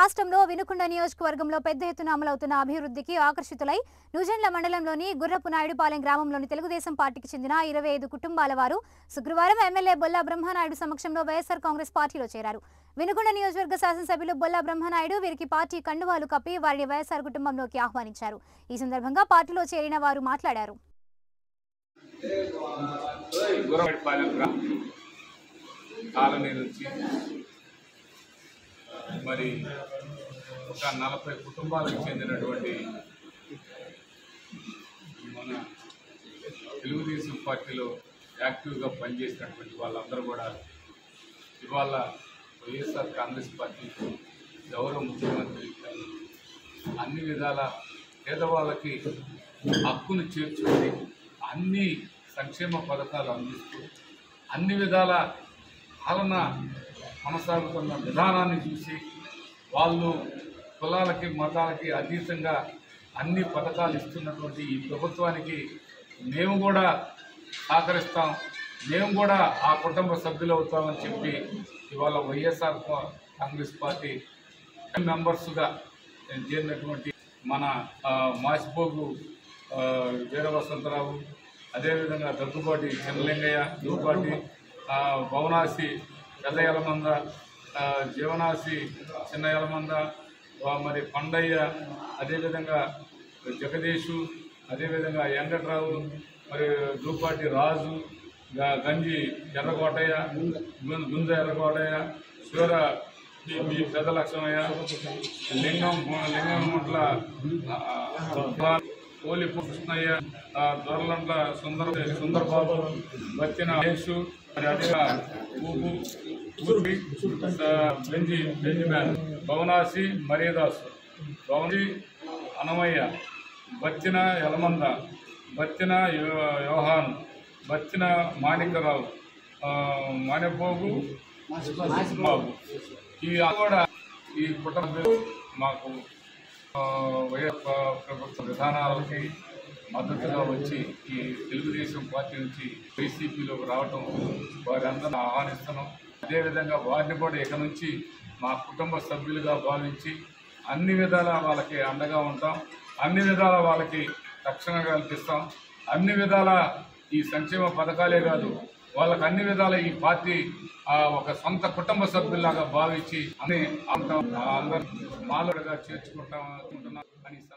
రాష్ట్రంలో వినుకొండ నియోజకవర్గంలో పెద్ద ఎత్తున అమలవుతున్న అభివృద్ధికి ఆకర్షితులై నూజెండ్ల మండలంలోని గుర్రపు నాయుడుపాలెం గ్రామంలోని తెలుగుదేశం పార్టీకి చెందిన ఇరవై ఐదు కుటుంబాల వారు శుక్రవారం ఎమ్మెల్యే బొల్లా బ్రహ్మనాయుడు సమక్షంలో వైఎస్ఆర్ కాంగ్రెస్ పార్టీలో చేరారు వినుకొండ నియోజకవర్గ శాసనసభ్యులు బొల్లా బ్రహ్మనాయుడు వీరికి పార్టీ కండువాలు కప్పి వారిని వైఎస్ఆర్ కుటుంబంలోకి ఆహ్వానించారు ఈ సందర్భంగా పార్టీలో చేరిన వారు మాట్లాడారు గురవడిపాలెం గ్రామం కాలనీ నుంచి మరి ఒక నలభై కుటుంబాలకు చెందినటువంటి మన తెలుగుదేశం పార్టీలో యాక్టివ్గా పనిచేసినటువంటి వాళ్ళందరూ కూడా ఇవాళ వైఎస్ఆర్ కాంగ్రెస్ పార్టీ గౌరవ ముఖ్యమంత్రి అన్ని విధాల పేదవాళ్ళకి హక్కును చేర్చుకొని అన్ని సంక్షేమ పథకాలు అందిస్తూ అన్ని విధాల పాలన కొనసాగుతున్న విధానాన్ని చూసి వాళ్ళు కులాలకి మతాలకి అతీతంగా అన్ని పథకాలు ఇస్తున్నటువంటి ఈ ప్రభుత్వానికి మేము కూడా సహకరిస్తాం మేము కూడా ఆ కుటుంబ సభ్యులు అవుతామని చెప్పి ఇవాళ వైఎస్ఆర్ కాంగ్రెస్ పార్టీ మెంబర్స్గా చేరినటువంటి మన ఆ, మాసిపోగు ఆ, వీర వసంతరావు అదేవిధంగా దగ్గుబాటి చిన్నలింగయ్య దువ్పాటి ఆ, భవనాసి పెద్ద యలమంద ఆ, జీవనాసి చిన్న యలమంద ఆ, మరి పండయ్య అదేవిధంగా జగదీషు అదేవిధంగా వెంకట్రావు మరి దూపాటి రాజు గ- గంజి ఎర్రకోటయ్య గు- గుంజ ఎర్రకోటయ్య శివర మీ మీ పెద్ద లక్ష్మయ్య లింగం లింగం ముట్ల కోలి కృష్ణయ్య ఆ, దొరలంట్ల సుందర సుందరబాబు బత్తిన యేసు మరి అదేగా ఊపు ఊర్పి ఆ, బెంజి బెంజిమ్యాన్ భవనాసి మరియదాస్ భవని అనమయ్య బత్తిన యలమంద బత్తిన యో- యోహాన్ బత్తిన మాణికరావు ఆ, మాణిపోగు బాబు ఈ కూడా ఈ కుటుంబం మాకు ఆ, వైఎస్ ప్రభుత్వ విధానాలకి మద్దతుగా వచ్చి ఈ తెలుగుదేశం పార్టీ నుంచి వైసీపీలోకి రావటం వారందరిని ఆహ్వానిస్తున్నాం అదేవిధంగా వారిని కూడా ఇక నుంచి మా కుటుంబ సభ్యులుగా భావించి అన్ని విధాలా వాళ్ళకి అండగా ఉంటాం అన్ని విధాలా వాళ్ళకి రక్షణ కల్పిస్తాం అన్ని విధాల ఈ సంక్షేమ పథకాలే కాదు వాళ్ళకి అన్ని విధాల ఈ పార్టీ ఆ, ఒక సొంత కుటుంబ సభ్యుల్లాగా భావించి అని అందరం అందరం మాలుగా చేర్చుకుంటాం అనుకుంటున్నాం అని